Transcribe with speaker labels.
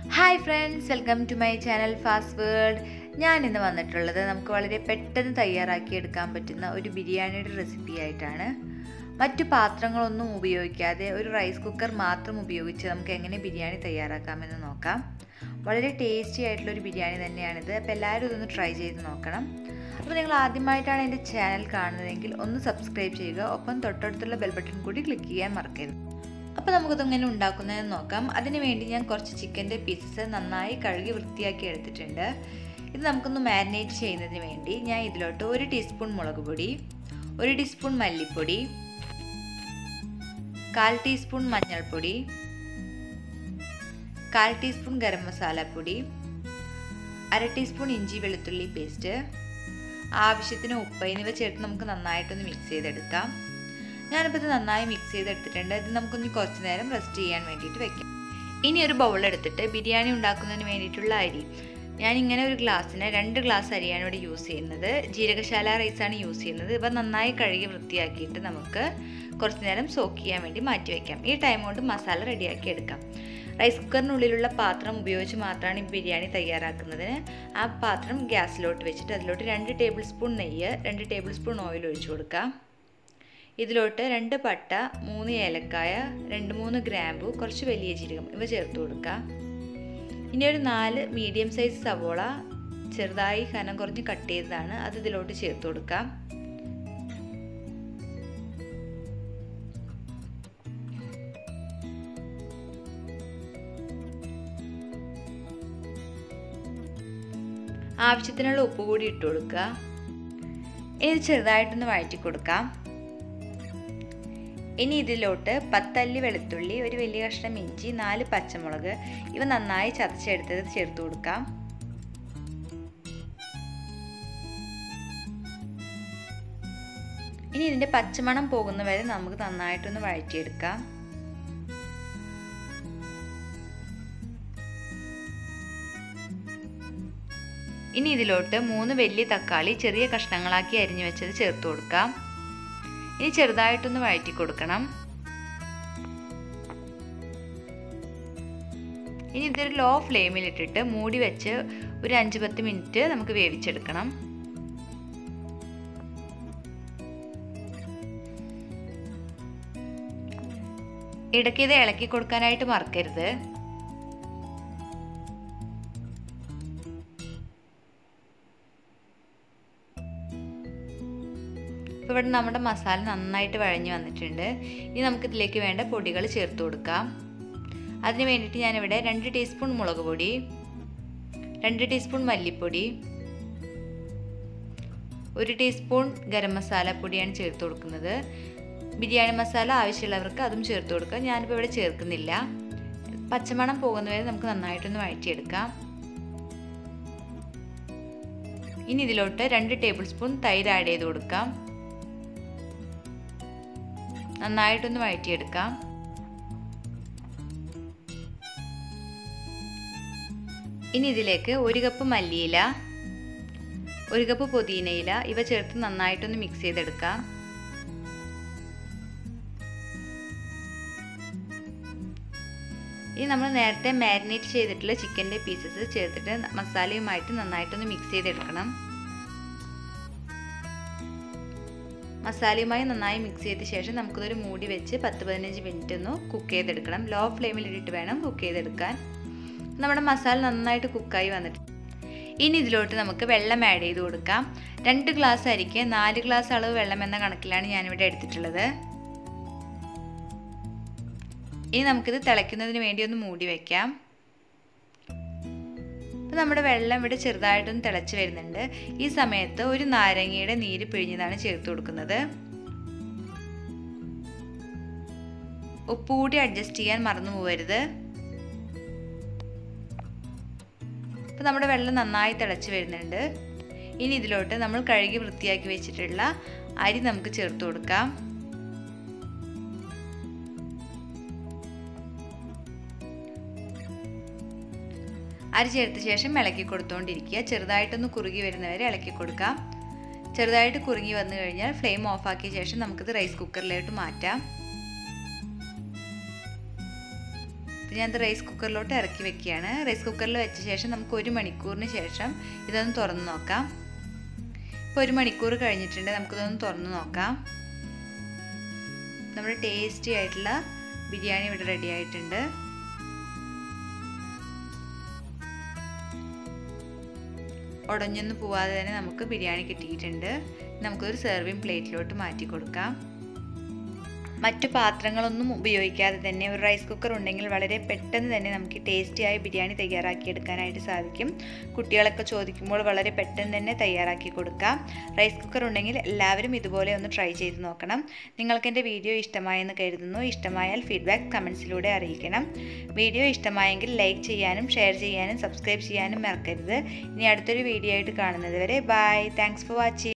Speaker 1: hi friends welcome to my channel fast world ഞാൻ ഇന്ന് വന്നിട്ടുള്ളത് നമുക്ക് വളരെ പെട്ടെന്ന് തയ്യാറാക്കി എടുക്കാൻ പറ്റുന്ന ഒരു ബിരിയാണിയുടെ റെസിപ്പി ആയിട്ടാണ് മറ്റു പാത്രങ്ങളൊന്നും ഉപയോഗിക്കാതെ ഒരു റൈസ് കുക്കർ മാത്രം ഉപയോഗിച്ച് നമുക്ക് എങ്ങനെ ബിരിയാണി തയ്യാറാക്കാമെന്ന് നോക്കാം വളരെ ടേസ്റ്റി ആയിട്ടുള്ള ഒരു ബിരിയാണി തന്നെയാണിത് അപ്പോൾ എല്ലാവരും ഇതൊന്ന് ട്രൈ ചെയ്ത് നോക്കണം അപ്പോൾ നിങ്ങൾ ആദ്യമായിട്ടാണ് എൻ്റെ ചാനൽ കാണുന്നതെങ്കിൽ ഒന്ന് സബ്സ്ക്രൈബ് ചെയ്യുക ഒപ്പം തൊട്ടടുത്തുള്ള ബെൽ ബട്ടൺ കൂടി ക്ലിക്ക് ചെയ്യാൻ മറക്കരുത് അപ്പോൾ നമുക്കിതെങ്ങനെ ഉണ്ടാക്കുന്നതെന്ന് നോക്കാം അതിന് വേണ്ടി ഞാൻ കുറച്ച് ചിക്കൻ്റെ പീസസ് നന്നായി കഴുകി വൃത്തിയാക്കി എടുത്തിട്ടുണ്ട് ഇത് നമുക്കൊന്ന് മാരിനേറ്റ് ചെയ്യുന്നതിന് വേണ്ടി ഞാൻ ഇതിലോട്ട് ഒരു ടീസ്പൂൺ മുളക് പൊടി ഒരു ടീസ്പൂൺ മല്ലിപ്പൊടി കാൽ ടീസ്പൂൺ മഞ്ഞൾപ്പൊടി കാൽ ടീസ്പൂൺ ഗരം മസാലപ്പൊടി അര ടീസ്പൂൺ ഇഞ്ചി വെളുത്തുള്ളി പേസ്റ്റ് ആവശ്യത്തിന് ഉപ്പ് എന്നിവ ചേർത്ത് നമുക്ക് നന്നായിട്ടൊന്ന് മിക്സ് ചെയ്തെടുക്കാം ഞാനിപ്പോൾ ഇത് നന്നായി മിക്സ് ചെയ്തെടുത്തിട്ടുണ്ട് ഇത് നമുക്കൊന്ന് കുറച്ച് നേരം റെസ്റ്റ് ചെയ്യാൻ വേണ്ടിയിട്ട് വെക്കാം ഇനി ഒരു ബൗൾ എടുത്തിട്ട് ബിരിയാണി ഉണ്ടാക്കുന്നതിന് വേണ്ടിയിട്ടുള്ള അരി ഞാനിങ്ങനെ ഒരു ഗ്ലാസ്സിന് രണ്ട് ഗ്ലാസ് അരിയാണ് ഇവിടെ യൂസ് ചെയ്യുന്നത് ജീരകശാല റൈസാണ് യൂസ് ചെയ്യുന്നത് ഇപ്പം നന്നായി കഴുകി വൃത്തിയാക്കിയിട്ട് നമുക്ക് കുറച്ച് നേരം സോക്ക് ചെയ്യാൻ വേണ്ടി മാറ്റി വയ്ക്കാം ഈ ടൈം കൊണ്ട് മസാല റെഡിയാക്കി എടുക്കാം റൈസ് കുക്കറിനുള്ളിലുള്ള പാത്രം ഉപയോഗിച്ച് മാത്രമാണ് ഈ ബിരിയാണി തയ്യാറാക്കുന്നതിന് ആ പാത്രം ഗ്യാസിലോട്ട് വെച്ചിട്ട് അതിലോട്ട് രണ്ട് ടേബിൾ സ്പൂൺ നെയ്യ് രണ്ട് ടേബിൾ സ്പൂൺ ഓയിൽ ഒഴിച്ചു കൊടുക്കാം ഇതിലോട്ട് രണ്ട് പട്ട മൂന്ന് ഏലക്കായ രണ്ട് മൂന്ന് ഗ്രാമ്പു കുറച്ച് വലിയ ജീരകം ഇവ ചേർത്ത് കൊടുക്കുക ഇനി ഒരു നാല് മീഡിയം സൈസ് സവോള ചെറുതായി കനം കുറഞ്ഞ് കട്ട് ചെയ്തതാണ് അത് ഇതിലോട്ട് ചേർത്ത് കൊടുക്കാം ആവശ്യത്തിനുള്ള ഉപ്പ് കൂടി ഇട്ട് കൊടുക്കുക ഇനി ഇത് ചെറുതായിട്ടൊന്ന് വഴറ്റി കൊടുക്കാം ഇനി ഇതിലോട്ട് പത്തല്ലി വെളുത്തുള്ളി ഒരു വലിയ കഷ്ണം ഇഞ്ചി നാല് പച്ചമുളക് ഇവ നന്നായി ചതച്ചെടുത്തത് ചേർത്ത് കൊടുക്കാം ഇനി ഇതിൻ്റെ പച്ചമണം പോകുന്ന വരെ നമുക്ക് നന്നായിട്ടൊന്ന് വഴറ്റിയെടുക്കാം ഇനി ഇതിലോട്ട് മൂന്ന് വലിയ തക്കാളി ചെറിയ കഷ്ണങ്ങളാക്കി അരിഞ്ഞു വെച്ചത് ചേർത്ത് കൊടുക്കാം ഇനി ചെറുതായിട്ടൊന്ന് വഴറ്റി കൊടുക്കണം ഇനി ഇതൊരു ലോ ഫ്ലെയിമിൽ ഇട്ടിട്ട് മൂടി വെച്ച് ഒരു അഞ്ച് പത്ത് മിനിറ്റ് നമുക്ക് വേവിച്ചെടുക്കണം ഇടയ്ക്ക് ഇത് ഇളക്കി കൊടുക്കാനായിട്ട് മറക്കരുത് ഇപ്പോൾ ഇവിടെ നമ്മുടെ മസാല നന്നായിട്ട് വഴഞ്ഞു വന്നിട്ടുണ്ട് ഇനി നമുക്കിതിലേക്ക് വേണ്ട പൊടികൾ ചേർത്ത് കൊടുക്കാം അതിന് വേണ്ടിയിട്ട് ഞാനിവിടെ രണ്ട് ടീസ്പൂൺ മുളക് പൊടി രണ്ട് ടീസ്പൂൺ മല്ലിപ്പൊടി ഒരു ടീസ്പൂൺ ഗരം മസാല പൊടിയാണ് ചേർത്ത് കൊടുക്കുന്നത് ബിരിയാണി മസാല ആവശ്യമുള്ളവർക്ക് അതും ചേർത്ത് കൊടുക്കാം ഞാനിപ്പോൾ ഇവിടെ ചേർക്കുന്നില്ല പച്ചമണം പോകുന്നവരെ നമുക്ക് നന്നായിട്ടൊന്ന് വഴറ്റിയെടുക്കാം ഇനി ഇതിലോട്ട് രണ്ട് ടേബിൾ സ്പൂൺ തൈര് ആഡ് ചെയ്ത് കൊടുക്കാം നന്നായിട്ടൊന്ന് വഴറ്റിയെടുക്കാം ഇനി ഇതിലേക്ക് ഒരു കപ്പ് മല്ലിയില ഒരു കപ്പ് പുതിനയില ഇവ ചേർത്ത് നന്നായിട്ടൊന്ന് മിക്സ് ചെയ്തെടുക്കാം ഇനി നമ്മൾ നേരത്തെ മാരിനേറ്റ് ചെയ്തിട്ടുള്ള ചിക്കൻ്റെ പീസസ് ചേർത്തിട്ട് മസാലയുമായിട്ട് നന്നായിട്ടൊന്ന് മിക്സ് ചെയ്തെടുക്കണം മസാലയുമായി നന്നായി മിക്സ് ചെയ്ത ശേഷം നമുക്കിതൊരു മൂടി വെച്ച് പത്ത് പതിനഞ്ച് മിനിറ്റ് ഒന്ന് കുക്ക് ചെയ്തെടുക്കണം ലോ ഫ്ലെയിമിൽ ഇട്ടിട്ട് വേണം കുക്ക് ചെയ്തെടുക്കാൻ നമ്മുടെ മസാല നന്നായിട്ട് കുക്കായി വന്നിട്ട് ഇനി ഇതിലോട്ട് നമുക്ക് വെള്ളം ആഡ് ചെയ്ത് കൊടുക്കാം രണ്ട് ഗ്ലാസ് അരിക്ക് നാല് ഗ്ലാസ് അളവ് വെള്ളം എന്ന കണക്കിലാണ് ഞാനിവിടെ എടുത്തിട്ടുള്ളത് ഇനി നമുക്കിത് തിളയ്ക്കുന്നതിന് വേണ്ടി ഒന്ന് മൂടി വയ്ക്കാം അപ്പോൾ നമ്മുടെ വെള്ളം ഇവിടെ ചെറുതായിട്ടൊന്ന് തിളച്ച് വരുന്നുണ്ട് ഈ സമയത്ത് ഒരു നാരങ്ങയുടെ നീര് പിഴിഞ്ഞതാണ് ചേർത്ത് കൊടുക്കുന്നത് ഉപ്പ് കൂടി അഡ്ജസ്റ്റ് ചെയ്യാൻ മറന്നു പോകരുത് അപ്പോൾ നമ്മുടെ വെള്ളം നന്നായി തിളച്ച് വരുന്നുണ്ട് ഇനി ഇതിലോട്ട് നമ്മൾ കഴുകി വൃത്തിയാക്കി വെച്ചിട്ടുള്ള അരി നമുക്ക് ചേർത്ത് കൊടുക്കാം അരി ചേർത്ത ശേഷം ഇളക്കി കൊടുത്തുകൊണ്ടിരിക്കുക ചെറുതായിട്ടൊന്ന് കുറുകി വരുന്നവരെ ഇളക്കി കൊടുക്കാം ചെറുതായിട്ട് കുറുങ്ങി വന്നു കഴിഞ്ഞാൽ ഫ്ലെയിം ഓഫാക്കിയ ശേഷം നമുക്കിത് റൈസ് കുക്കറിലോട്ട് മാറ്റാം ഞാനത് റൈസ് കുക്കറിലോട്ട് ഇറക്കി വെക്കുകയാണ് റൈസ് കുക്കറിൽ വെച്ച ശേഷം നമുക്ക് ഒരു മണിക്കൂറിന് ശേഷം ഇതൊന്ന് തുറന്ന് നോക്കാം ഇപ്പോൾ ഒരു മണിക്കൂർ കഴിഞ്ഞിട്ടുണ്ട് നമുക്കിതൊന്ന് തുറന്ന് നോക്കാം നമ്മുടെ ടേസ്റ്റി ആയിട്ടുള്ള ബിരിയാണി ഇവിടെ റെഡി ആയിട്ടുണ്ട് ഉടഞ്ഞൊന്നും പോവാതെ തന്നെ നമുക്ക് ബിരിയാണി കിട്ടിയിട്ടുണ്ട് നമുക്കൊരു സെർവിങ് പ്ലേറ്റിലോട്ട് മാറ്റി കൊടുക്കാം മറ്റു പാത്രങ്ങളൊന്നും ഉപയോഗിക്കാതെ തന്നെ ഒരു റൈസ് കുക്കർ ഉണ്ടെങ്കിൽ വളരെ പെട്ടെന്ന് തന്നെ നമുക്ക് ടേസ്റ്റിയായ ബിരിയാണി തയ്യാറാക്കിയെടുക്കാനായിട്ട് സാധിക്കും കുട്ടികളൊക്കെ ചോദിക്കുമ്പോൾ വളരെ പെട്ടെന്ന് തന്നെ തയ്യാറാക്കി കൊടുക്കാം റൈസ് കുക്കർ ഉണ്ടെങ്കിൽ എല്ലാവരും ഇതുപോലെ ഒന്ന് ട്രൈ ചെയ്ത് നോക്കണം നിങ്ങൾക്ക് എൻ്റെ വീഡിയോ ഇഷ്ടമായെന്ന് കരുതുന്നു ഇഷ്ടമായാൽ ഫീഡ്ബാക്ക് കമൻസിലൂടെ അറിയിക്കണം വീഡിയോ ഇഷ്ടമായെങ്കിൽ ലൈക്ക് ചെയ്യാനും ഷെയർ ചെയ്യാനും സബ്സ്ക്രൈബ് ചെയ്യാനും മറക്കരുത് ഇനി അടുത്തൊരു വീഡിയോ ആയിട്ട് കാണുന്നത് വരെ ബൈ താങ്ക്സ് ഫോർ വാച്ചിങ്